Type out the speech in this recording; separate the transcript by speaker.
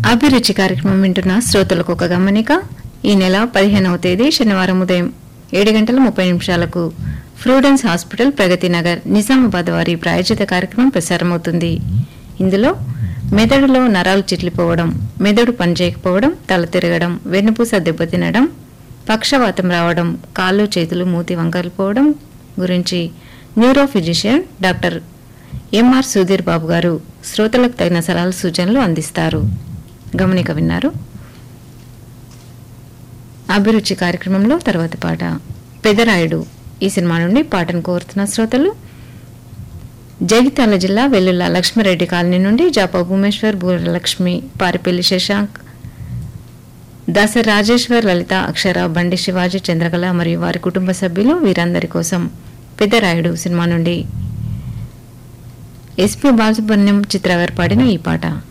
Speaker 1: అభిరుచి కార్యక్రమం వింటున్న శ్రోతలకు ఒక గమనిక ఈ నెల పదిహేనవ తేదీ శనివారం ఉదయం ఏడు గంటల ముప్పై నిమిషాలకు ఫ్రూడెన్స్ హాస్పిటల్ ప్రగతి నగర్ నిజామాబాద్ వారి ప్రాయోజిత కార్యక్రమం ప్రసారమవుతుంది ఇందులో మెదడులో నరాలు చిట్లిపోవడం మెదడు పనిచేయకపోవడం తల తిరగడం వెన్నుపూస దెబ్బతినడం పక్షవాతం రావడం కాళ్ళు చేతులు మూతి వంకరిపోవడం గురించి neuro physician doctor M R Sudheer Babu garu శ్రోతలకు తగిన సలహాలు సూచనలు అందిస్తారు గమనిక విన్నారు అభిరుచి కార్యక్రమంలో తర్వాతి పాట పెదరాయుడు ఈ సినిమా నుండి పాటను కోరుతున్న శ్రోతలు జగిత్యాల జిల్లా వెల్లుల్ల లక్ష్మారెడ్డి కాలనీ నుండి జాపా భూమేశ్వర్ భూలక్ష్మి పారిపల్లి శశాంక్ దాస రాజేశ్వర్ లలిత అక్షర బండి శివాజీ చంద్రకళ మరియు వారి కుటుంబ సభ్యులు వీరందరి కోసం పెద్దరాయుడు సినిమా నుండి ఎస్పి బాలసుబ్రహ్మణ్యం చిత్ర గారు పాడిన ఈ పాట